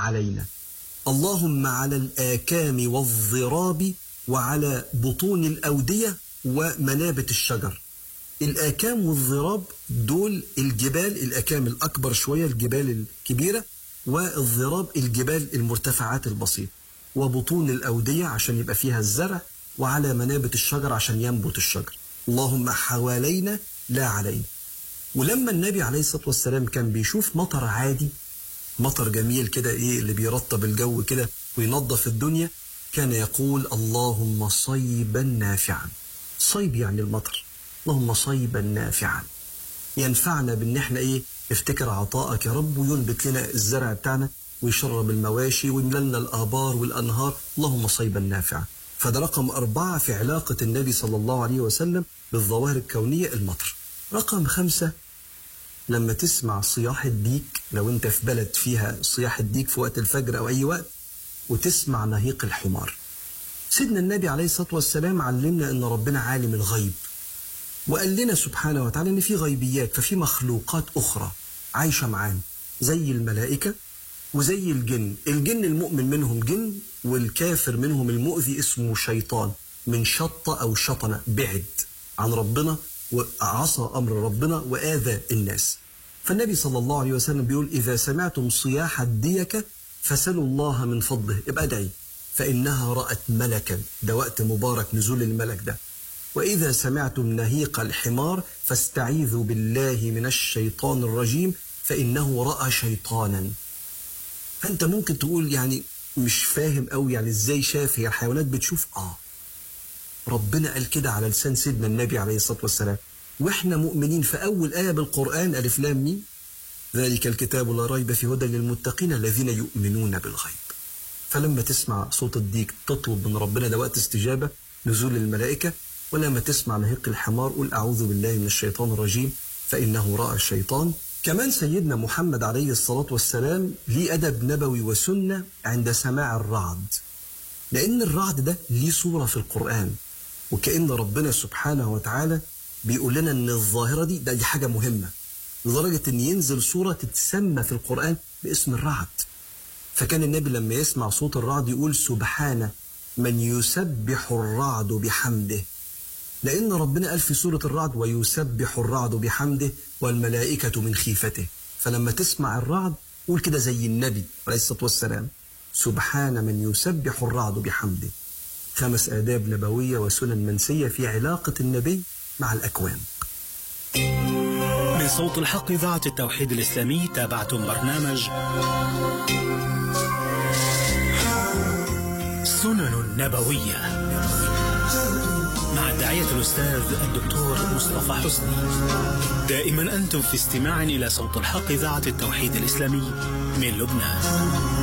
علينا اللهم على الآكام والضراب وعلى بطون الأودية ومنابت الشجر الآكام والضراب دول الجبال الآكام الأكبر شوية الجبال الكبيرة والضراب الجبال المرتفعات البسيطة وبطون الأودية عشان يبقى فيها الزرع وعلى منابت الشجر عشان ينبت الشجر اللهم حوالينا لا علينا ولما النبي عليه الصلاة والسلام كان بيشوف مطر عادي مطر جميل كده ايه اللي بيرطب الجو كده وينظف الدنيا كان يقول اللهم صيبا نافعا صيب يعني المطر اللهم صيبا نافعا ينفعنا بان احنا ايه افتكر عطائك يا رب وينبت لنا الزرع بتاعنا ويشرب المواشي ويملى لنا الابار والانهار اللهم صيبا نافعا فده رقم أربعة في علاقة النبي صلى الله عليه وسلم بالظواهر الكونية المطر رقم خمسة لما تسمع صياح الديك لو انت في بلد فيها صياح الديك في وقت الفجر او اي وقت وتسمع نهيق الحمار سيدنا النبي عليه الصلاة والسلام علمنا ان ربنا عالم الغيب وقال لنا سبحانه وتعالى ان في غيبيات ففي مخلوقات اخرى عايشة معانا زي الملائكة وزي الجن الجن المؤمن منهم جن والكافر منهم المؤذي اسمه شيطان من شطة أو شطنة بعد عن ربنا وعصى أمر ربنا وآذى الناس فالنبي صلى الله عليه وسلم بيقول إذا سمعتم صياح الديكة فسلوا الله من فضله ابقى ادعي فإنها رأت ملكا ده وقت مبارك نزول الملك ده وإذا سمعتم نهيق الحمار فاستعيذوا بالله من الشيطان الرجيم فإنه رأى شيطانا فأنت ممكن تقول يعني مش فاهم قوي يعني ازاي شاف هي الحيوانات بتشوف اه ربنا قال كده على لسان سيدنا النبي عليه الصلاه والسلام واحنا مؤمنين في اول ايه بالقران الف لام ميم ذلك الكتاب لا ريب في هدى للمتقين الذين يؤمنون بالغيب فلما تسمع صوت الديك تطلب من ربنا ده وقت استجابه نزول الملائكه ولما تسمع نهيق الحمار قل اعوذ بالله من الشيطان الرجيم فانه راى الشيطان كمان سيدنا محمد عليه الصلاة والسلام ليه أدب نبوي وسنة عند سماع الرعد لأن الرعد ده ليه صورة في القرآن وكأن ربنا سبحانه وتعالى بيقول لنا أن الظاهرة دي ده دي حاجة مهمة لدرجة أن ينزل صورة تتسمى في القرآن باسم الرعد فكان النبي لما يسمع صوت الرعد يقول سبحان من يسبح الرعد بحمده لأن ربنا قال في سورة الرعد ويسبح الرعد بحمده والملائكة من خيفته فلما تسمع الرعد قول كده زي النبي عليه الصلاة والسلام سبحان من يسبح الرعد بحمده خمس آداب نبوية وسنن منسية في علاقة النبي مع الأكوان من صوت الحق إذاعة التوحيد الإسلامي تابعتم برنامج سنن نبوية مع الداعية الأستاذ الدكتور مصطفى حسني دائما أنتم في استماع إلى صوت الحق إذاعة التوحيد الإسلامي من لبنان